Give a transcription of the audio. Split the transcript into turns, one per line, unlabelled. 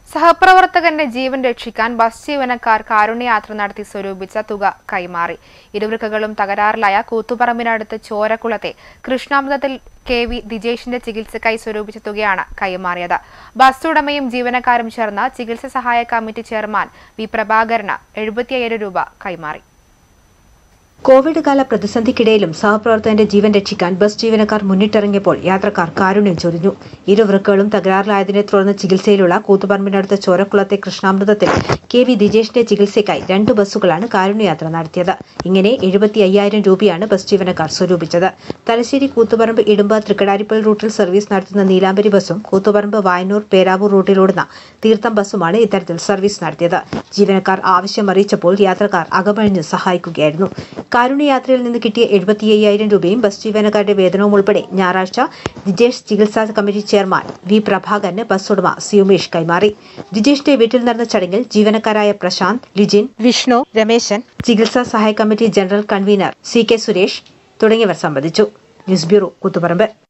സഹപ്രവർത്തകന്റെ ജീവൻ രക്ഷിക്കാൻ ബസ് ജീവനക്കാർ കാരുണ്യയാത്ര നടത്തി സ്വരൂപിച്ച തുക കൈമാറി ഇരുവൃക്കകളും തകരാറിലായ കൂത്തുപറമ്പിനടുത്ത് ചോരക്കുളത്തെ കൃഷ്ണാമൃതത്തിൽ കെ വി ദിജേഷിന്റെ ചികിത്സക്കായി സ്വരൂപിച്ച തുകയാണ് കൈമാറിയത് ബസ് ഉടമയും ജീവനക്കാരും ചേർന്ന് ചികിത്സ സഹായ കമ്മിറ്റി ചെയർമാൻ വി പ്രഭാകരന് എഴുപത്തിയ്യായിരം രൂപ കൈമാറി
കോവിഡ് കാല പ്രതിസന്ധിക്കിടയിലും സഹപ്രവർത്തകന്റെ ജീവൻ രക്ഷിക്കാൻ ബസ് ജീവനക്കാർ മുന്നിട്ടിറങ്ങിയപ്പോൾ യാത്രക്കാർ കാരുണ്യം ചൊരിഞ്ഞു ഇരുവൃക്കകളും തകരാറിലായതിനെ തുടർന്ന് ചികിത്സയിലുള്ള കൂത്തുപറമ്പിനടുത്ത ചോരക്കുളത്തെ കൃഷ്ണാമൃതത്തിൽ കെ വി ദിജേഷിന്റെ ചികിത്സയ്ക്കായി രണ്ട് ബസ്സുകളാണ് കാരുണ്യയാത്ര നടത്തിയത് ഇങ്ങനെ എഴുപത്തി അയ്യായിരം രൂപയാണ് ബസ് ജീവനക്കാർ സ്വരൂപിച്ചത് തലശ്ശേരി കൂത്തുപറമ്പ് ഇടുമ്പ തൃക്കടാരിപ്പൽ റൂട്ടിൽ സർവീസ് നടത്തുന്ന നീലാംബരി ബസ്സും കൂത്തുപറമ്പ് വായനൂർ പേരാവൂർ റൂട്ടിലോടുന്ന തീർത്ഥം ബസ്സുമാണ് ഇത്തരത്തിൽ സർവീസ് നടത്തിയത് ജീവനക്കാർ ആവശ്യം അറിയിച്ചപ്പോൾ യാത്രക്കാർ അകമഴിഞ്ഞ് സഹായിക്കുകയായിരുന്നു കാരുണ്യയാത്രയിൽ നിന്ന് കിട്ടിയ എഴുപത്തി അയ്യായിരം രൂപയും ബസ് ജീവനക്കാരുടെ വേതനവും ഉൾപ്പെടെ ഞായറാഴ്ച ദിജേഷ് ചികിത്സാ കമ്മിറ്റി ചെയർമാൻ വി പ്രഭാകരന് ബസ് ഉടമ സിയുമേഷ് കൈമാറി ദിജേഷിന്റെ വീട്ടിൽ നടന്ന ചടങ്ങിൽ ജീവനക്കാരായ പ്രശാന്ത് ലിജിൻ വിഷ്ണു രമേശൻ ചികിത്സാ സഹായ committee general convener C K Suresh തുടങ്ങിയവർ സംബന്ധിച്ചു ന്യൂസ് ബ്യൂറോ കൂത്തുപറമ്പ്